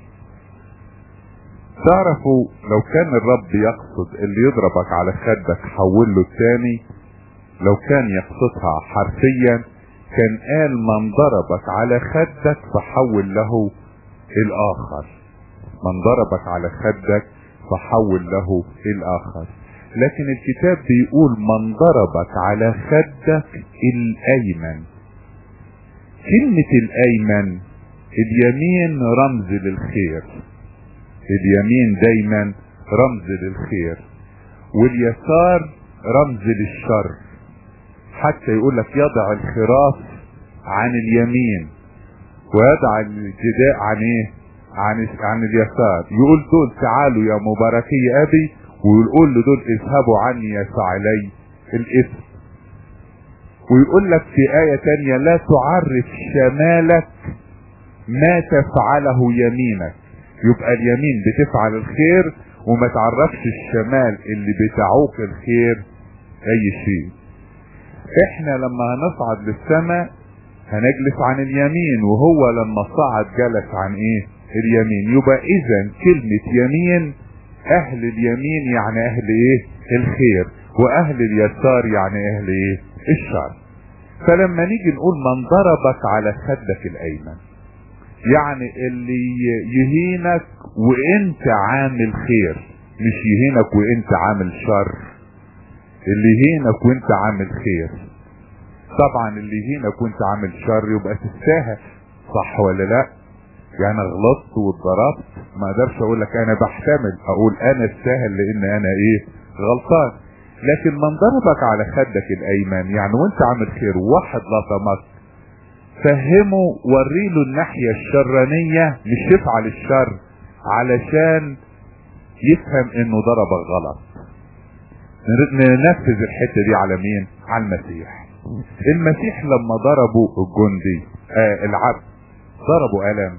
تعرفوا لو كان الرب يقصد اللي يضربك على خدك حول له الثاني لو كان يقصدها حرفيا كان قال من ضربك على خدك فحول له الاخر من ضربك على خدك فحول له الاخر لكن الكتاب بيقول من ضربك على خدك الايمن كلمة الايمن اليمين رمز للخير اليمين دايما رمز للخير واليسار رمز للشر حتى يقول لك يضع الخراف عن اليمين ويضع الجداء عن ايه عن عن اليسار يقول دول تعالوا يا مباركي ابي ويقول لدول اذهبوا عني يا فاعلي الاثم ويقول لك في آية تانية لا تعرف شمالك ما تفعله يمينك يبقى اليمين بتفعل الخير وما تعرفش الشمال اللي بتعوق الخير اي شيء احنا لما هنصعد للسماء هنجلس عن اليمين وهو لما صعد جلس عن ايه اليمين يبقى اذا كلمة يمين اهل اليمين يعني اهل ايه الخير واهل اليسار يعني اهل ايه الشر فلما نيجي نقول من ضربك على خدك الايمن يعني اللي يهينك وانت عامل خير مش يهينك وانت عامل شر اللي يهينك وانت عامل خير طبعا اللي يهينك وانت عامل شر يبقى تستاهل صح ولا لا يعني غلطت واتضربت ما اقدرش اقول لك انا بحتمل اقول انا استاهل لان انا ايه غلطان لكن من ضربك على خدك الايمن يعني وانت عامل خير واحد لطمك فهمه وريله الناحية الشرانية مش يفعل الشر علشان يفهم انه ضربك غلط ننفذ الحتة دي على مين على المسيح المسيح لما ضربوا الجندي آه العبد ضربوا ألم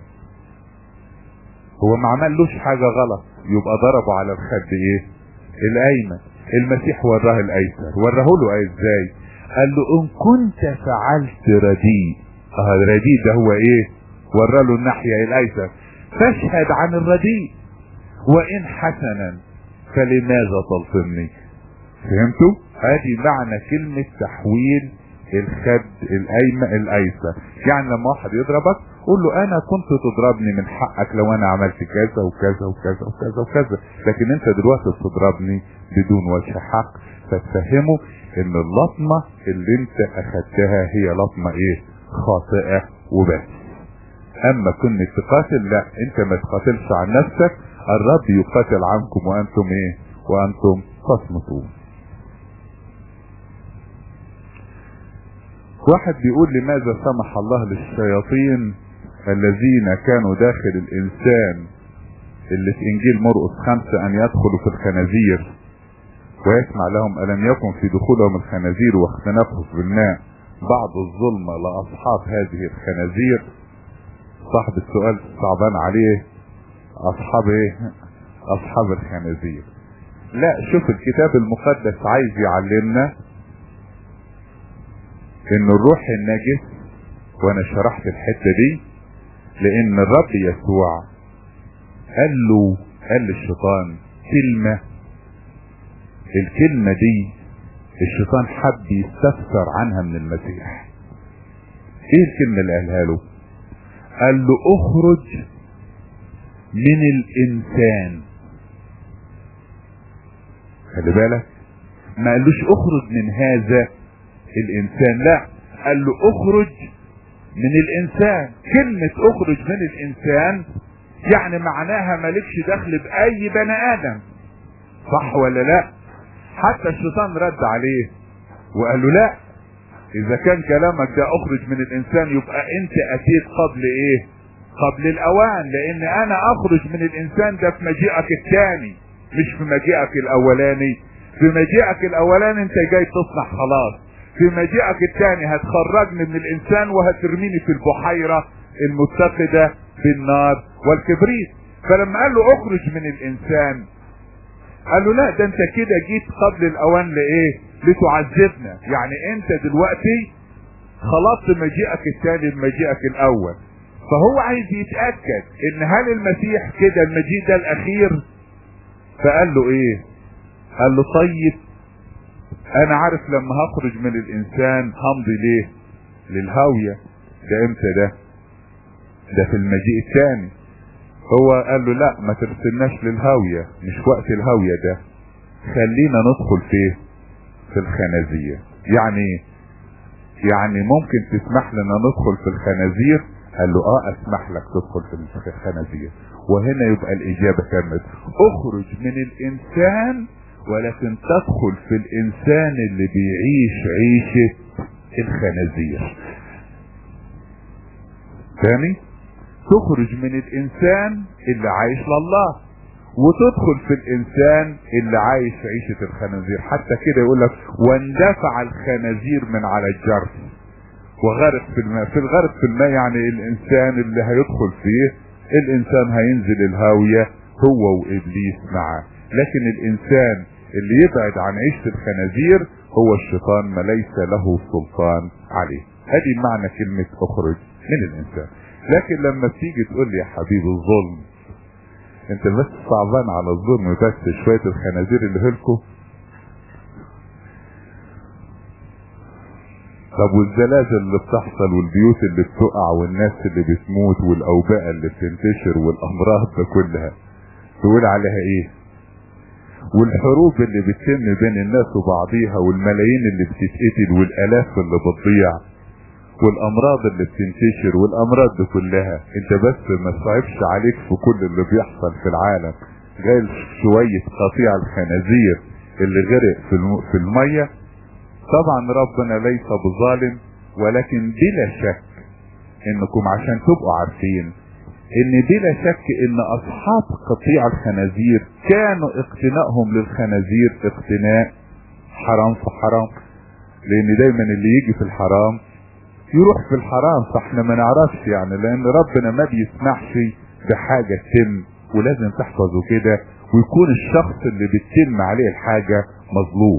هو ما عملوش حاجة غلط يبقى ضربوا على الخد ايه الايمن المسيح وراه الايسر وراه له ازاي قال له ان كنت فعلت رديء اه الرديء ده هو ايه ورى له الناحية الايسر فاشهد عن الرديء وان حسنا فلماذا تلطمني فهمتوا هذه معنى كلمة تحويل الخد الايمن الايسر يعني لما واحد يضربك قول له انا كنت تضربني من حقك لو انا عملت كذا وكذا وكذا وكذا وكذا لكن انت دلوقتي بتضربني بدون وجه حق فتفهمه ان اللطمة اللي انت اخدتها هي لطمة ايه خاطئة وبس اما كنت تقاتل لا انت ما تقاتلش عن نفسك الرب يقاتل عنكم وانتم ايه وانتم تصمتون واحد بيقول لماذا سمح الله للشياطين الذين كانوا داخل الانسان اللي في انجيل مرقس خمسة ان يدخلوا في الخنازير ويسمع لهم الم يكن في دخولهم الخنازير واختناقهم في الماء بعض الظلم لاصحاب هذه الخنازير صاحب السؤال صعبان عليه اصحاب ايه اصحاب الخنازير لا شوف الكتاب المقدس عايز يعلمنا ان الروح النجس وانا شرحت الحتة دي لان الرب يسوع قال له قال للشيطان كلمة الكلمة دي الشيطان حب يستفسر عنها من المسيح ايه الكلمة اللي قالها له قال له اخرج من الانسان خلي بالك ما قالوش اخرج من هذا الانسان لا قال له اخرج من الانسان كلمة اخرج من الانسان يعني معناها مالكش دخل باي بني ادم صح ولا لا حتى الشيطان رد عليه وقال له لا اذا كان كلامك ده اخرج من الانسان يبقى انت اتيت قبل ايه قبل الاوان لان انا اخرج من الانسان ده في مجيئك الثاني مش في مجيئك الاولاني في مجيئك الاولاني انت جاي تصنع خلاص في مجيئك الثاني هتخرجني من الانسان وهترميني في البحيرة المتقدة بالنار والكبريت فلما قال له اخرج من الانسان قال له لا ده انت كده جيت قبل الاوان لايه لتعذبنا يعني انت دلوقتي خلطت مجيئك الثاني بمجيئك الاول فهو عايز يتاكد ان هل المسيح كده المجيء ده الاخير فقال له ايه قال له طيب انا عارف لما هخرج من الانسان همضي ليه للهاوية ده امتى ده ده في المجيء الثاني هو قال له لا ما ترسلناش للهاوية مش وقت الهاوية ده خلينا ندخل فيه في الخنازير يعني يعني ممكن تسمح لنا ندخل في الخنازير قال له اه اسمح لك تدخل في الخنازير وهنا يبقى الاجابة كانت اخرج من الانسان ولكن تدخل في الانسان اللي بيعيش عيشة الخنازير تاني تخرج من الانسان اللي عايش لله وتدخل في الانسان اللي عايش عيشة الخنازير حتى كده يقول لك واندفع الخنازير من على الجرف وغرق في الماء في الغرق في الماء يعني الانسان اللي هيدخل فيه الانسان هينزل الهاوية هو وابليس معاه لكن الانسان اللي يبعد عن عيشة الخنازير هو الشيطان ما ليس له سلطان عليه هذه معنى كلمة اخرج من الانسان لكن لما تيجي تقول لي يا حبيبي الظلم انت بس صعبان على الظلم بس شوية الخنازير اللي هلكوا طب والزلازل اللي بتحصل والبيوت اللي بتقع والناس اللي بتموت والاوبئة اللي بتنتشر والامراض ده كلها تقول عليها ايه والحروب اللي بتتم بين الناس وبعضيها والملايين اللي بتتقتل والالاف اللي بتضيع والامراض اللي بتنتشر والامراض دي كلها انت بس ما تصعبش عليك في كل اللي بيحصل في العالم غير شوية قطيع الخنازير اللي غرق في, الم... في المية طبعا ربنا ليس بظالم ولكن بلا شك انكم عشان تبقوا عارفين ان بلا شك ان اصحاب قطيع الخنازير كانوا اقتنائهم للخنازير اقتناء حرام في حرام لان دايما اللي يجي في الحرام يروح في الحرام فاحنا ما نعرفش يعني لان ربنا ما بيسمحش بحاجة تتم ولازم تحفظوا كده ويكون الشخص اللي بتتم عليه الحاجة مظلوم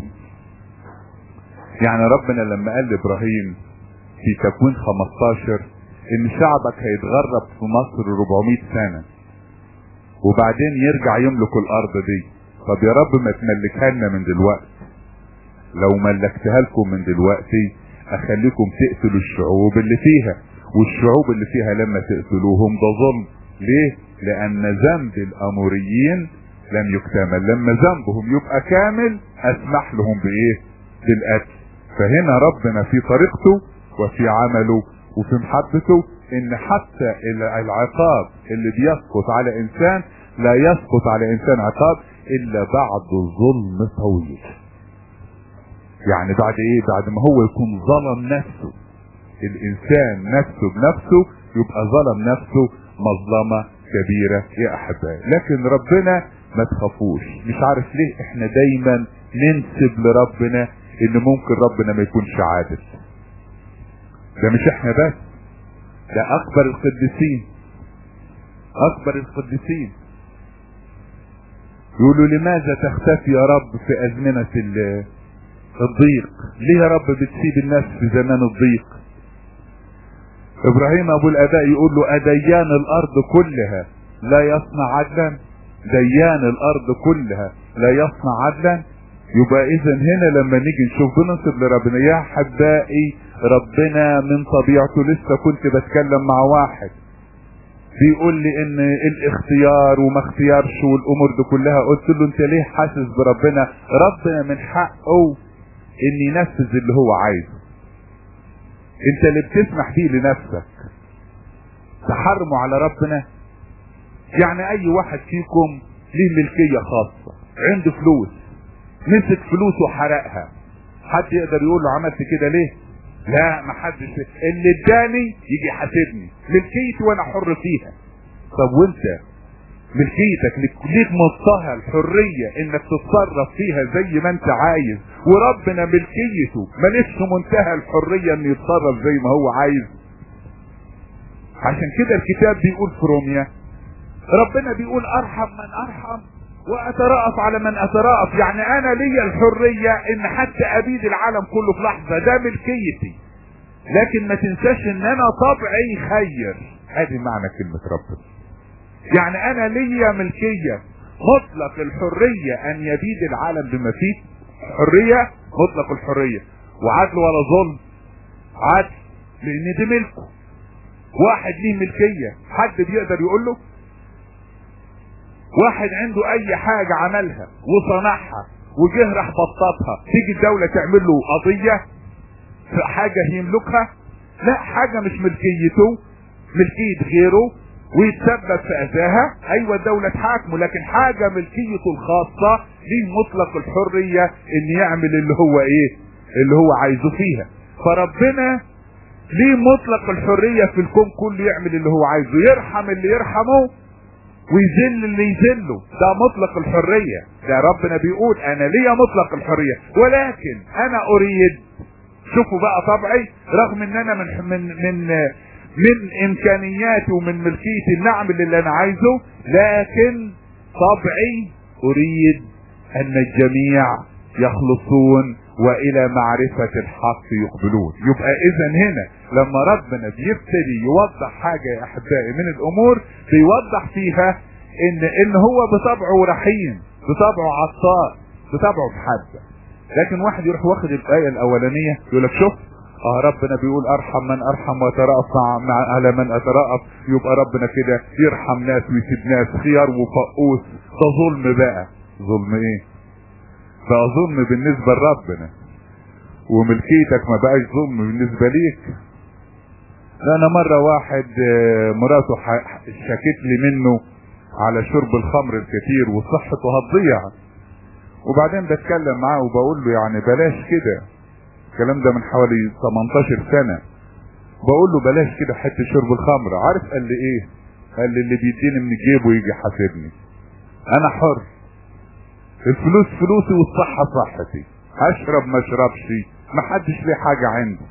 يعني ربنا لما قال لابراهيم في تكوين 15 ان شعبك هيتغرب في مصر 400 سنة وبعدين يرجع يملك الارض دي طب يا رب ما تملكها لنا من دلوقتي لو ملكتها لكم من دلوقتي اخليكم تقتلوا الشعوب اللي فيها والشعوب اللي فيها لما تقتلوهم ده ظلم ليه لان ذنب الاموريين لم يكتمل لما ذنبهم يبقى كامل اسمح لهم بايه بالقتل فهنا ربنا في طريقته وفي عمله وفي محبته ان حتى العقاب اللي بيسقط على انسان لا يسقط على انسان عقاب الا بعد ظلم طويل يعني بعد ايه بعد ما هو يكون ظلم نفسه الانسان نفسه بنفسه يبقى ظلم نفسه مظلمة كبيرة يا احبائي لكن ربنا ما تخافوش مش عارف ليه احنا دايما ننسب لربنا ان ممكن ربنا ما يكونش عادل ده مش احنا بس ده اكبر القديسين اكبر القديسين يقولوا لماذا تختفي يا رب في ازمنة الضيق ليه يا رب بتسيب الناس في زمان الضيق ابراهيم ابو الاباء يقول له اديان الارض كلها لا يصنع عدلا ديان الارض كلها لا يصنع عدلا يبقى اذا هنا لما نيجي نشوف بننصب لربنا يا حبائي ربنا من طبيعته لسه كنت بتكلم مع واحد بيقول لي ان الاختيار وما اختيارش والامور دي كلها قلت له انت ليه حاسس بربنا ربنا من حقه ان ينفذ اللي هو عايزه انت اللي بتسمح فيه لنفسك تحرموا على ربنا يعني اي واحد فيكم ليه ملكية خاصة عنده فلوس مسك فلوس وحرقها حد يقدر يقول له عملت كده ليه لا ما حدش اللي اداني يجي يحاسبني ملكيتي وانا حر فيها طب وانت ملكيتك ليك منتهى الحرية انك تتصرف فيها زي ما انت عايز وربنا ملكيته مالكش منتهى الحرية ان يتصرف زي ما هو عايز عشان كده الكتاب بيقول في روميا ربنا بيقول ارحم من ارحم واترأف على من اترأف يعني انا ليا الحرية ان حتى ابيد العالم كله في لحظة ده ملكيتي لكن ما تنساش ان انا طبعي خير ادي معنى كلمة ربنا يعني انا ليا ملكية مطلق الحرية ان يبيد العالم بما فيه حرية مطلق الحرية وعدل ولا ظلم عدل لان دي ملكه واحد ليه ملكية حد بيقدر يقول له واحد عنده اي حاجة عملها وصنعها وجه راح بططها تيجي الدولة تعمل له قضية في حاجة يملكها لا حاجة مش ملكيته ملكية غيره ويتسبب في اذاها ايوه الدولة تحاكمه لكن حاجة ملكيته الخاصة ليه مطلق الحرية ان يعمل اللي هو ايه اللي هو عايزه فيها فربنا ليه مطلق الحرية في الكون كله يعمل اللي هو عايزه يرحم اللي يرحمه ويذل اللي يذله ده مطلق الحرية ده ربنا بيقول انا ليا مطلق الحرية ولكن انا اريد شوفوا بقى طبعي رغم ان انا من من من من امكانياتي ومن ملكيتي ان اعمل اللي انا عايزه لكن طبعي اريد ان الجميع يخلصون والى معرفة الحق يقبلون يبقى اذا هنا لما ربنا بيبتدي يوضح حاجة يا احبائي من الامور بيوضح فيها ان ان هو بطبعه رحيم بطبعه عطاء بطبعه محبة لكن واحد يروح واخد الايه الاولانيه يقول لك شوف اه ربنا بيقول ارحم من ارحم وترأف مع, مع على من اترأف يبقى ربنا كده يرحم ناس ويسيب ناس خيار وفقوس ده ظلم بقى ظلم ايه بقى ظلم بالنسبة لربنا وملكيتك ما بقاش ظلم بالنسبة ليك لا انا مرة واحد مراته شكت لي منه على شرب الخمر الكثير وصحته هتضيع وبعدين بتكلم معاه وبقول له يعني بلاش كده الكلام ده من حوالي 18 سنة بقول له بلاش كده حتة شرب الخمر عارف قال لي ايه قال لي اللي بيديني من جيبه يجي حاسبني انا حر الفلوس فلوسي والصحة صحتي اشرب ما اشربش ما حدش ليه حاجة عنده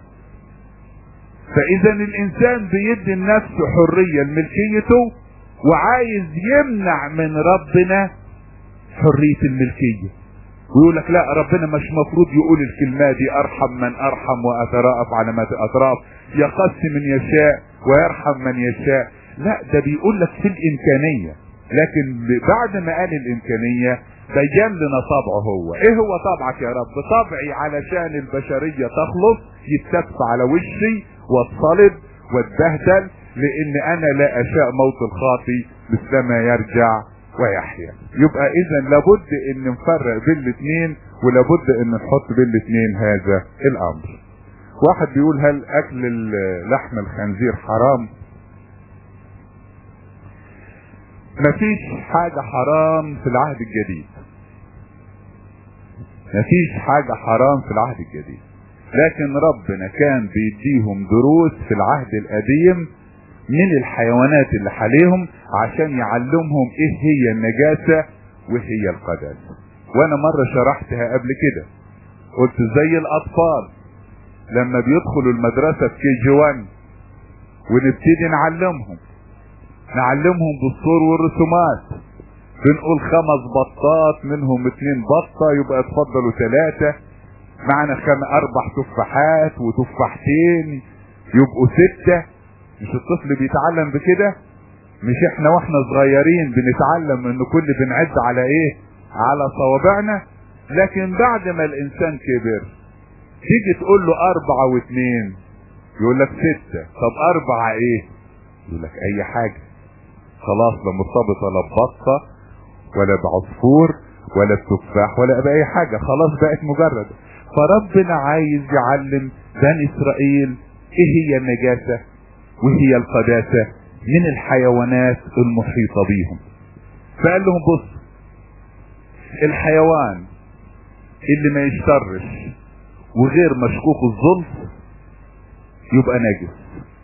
فاذا الانسان بيدي لنفسه حرية لملكيته وعايز يمنع من ربنا حرية الملكية ويقول لك لا ربنا مش مفروض يقول الكلمة دي ارحم من ارحم واترأف على ما اترأف يقص من يشاء ويرحم من يشاء لا ده بيقول لك في الامكانية لكن بعد ما قال الامكانية بين لنا طبعه هو ايه هو طبعك يا رب طبعي علشان البشرية تخلص يتسف على وشي واتصلب واتبهدل لان انا لا اشاء موت الخاطي مثلما يرجع ويحيا يبقى اذا لابد ان نفرق بين الاثنين ولابد ان نحط بين الاثنين هذا الامر واحد بيقول هل اكل لحم الخنزير حرام مفيش حاجة حرام في العهد الجديد مفيش حاجة حرام في العهد الجديد لكن ربنا كان بيديهم دروس في العهد القديم من الحيوانات اللي حاليهم عشان يعلمهم ايه هي النجاسة وهي القداسة وانا مرة شرحتها قبل كده قلت زي الاطفال لما بيدخلوا المدرسة في كي جي 1 ونبتدي نعلمهم نعلمهم بالصور والرسومات بنقول خمس بطات منهم اتنين بطة يبقى اتفضلوا ثلاثة معنا خم اربع تفاحات وتفاحتين يبقوا ستة مش الطفل بيتعلم بكده مش احنا واحنا صغيرين بنتعلم ان كل بنعد على ايه على صوابعنا لكن بعد ما الانسان كبر تيجي تقول له اربعة واثنين يقول لك ستة طب اربعة ايه يقول لك اي حاجة خلاص لا مرتبطة لا ببطة ولا بعصفور ولا بتفاح ولا بأي حاجة خلاص بقت مجرد فربنا عايز يعلم بني اسرائيل ايه هي النجاسة وهي القداسة من الحيوانات المحيطة بيهم فقال لهم بص الحيوان اللي ما يشترش وغير مشكوك الظلف يبقى نجس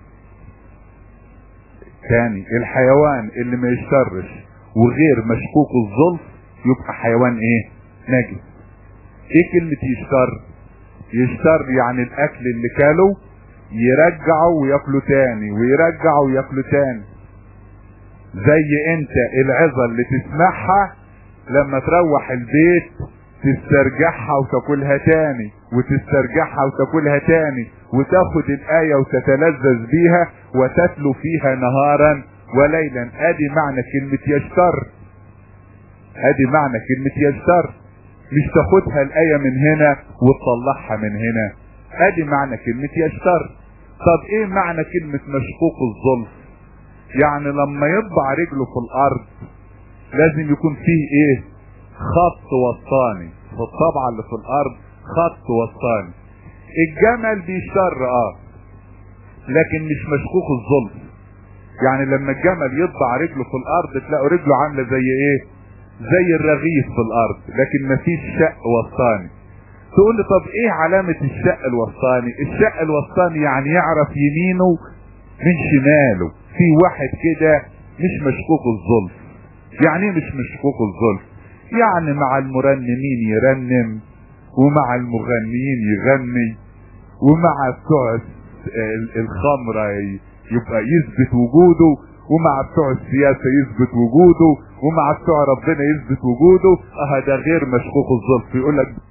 تاني الحيوان اللي ما يشترش وغير مشكوك الظلف يبقى حيوان ايه نجس ايه كلمة يشتر يشتر يعني الاكل اللي كاله يرجعه وياكله تاني ويرجعه وياكله تاني زي انت العظة اللي تسمعها لما تروح البيت تسترجعها وتاكلها تاني وتسترجعها وتاكلها تاني وتاخد الآية وتتلذذ بيها وتتلو فيها نهارا وليلا ادي معنى كلمة يشتر ادي معنى كلمة يشتر مش تاخدها الآية من هنا وتطلعها من هنا ادي معنى كلمة يشتر طب ايه معنى كلمة مشقوق الظلف يعني لما يطبع رجله في الارض لازم يكون فيه ايه خط وسطاني في الطبعة اللي في الارض خط وسطاني الجمل بيشتر اه لكن مش مشقوق الظلف يعني لما الجمل يطبع رجله في الارض تلاقوا رجله عاملة زي ايه زي الرغيف في الارض لكن مفيش شق وسطاني تقول لي طب ايه علامة الشق الوسطاني الشق الوسطاني يعني يعرف يمينه من شماله في واحد كده مش مشكوك الظلف يعني ايه مش مشكوك الظلف يعني مع المرنمين يرنم ومع المغنيين يغني ومع بتوع الخمرة يبقى يثبت وجوده ومع بتوع السياسة يثبت وجوده ومع بتوع ربنا يثبت وجوده اه ده غير مشكوك الظلف يقول لك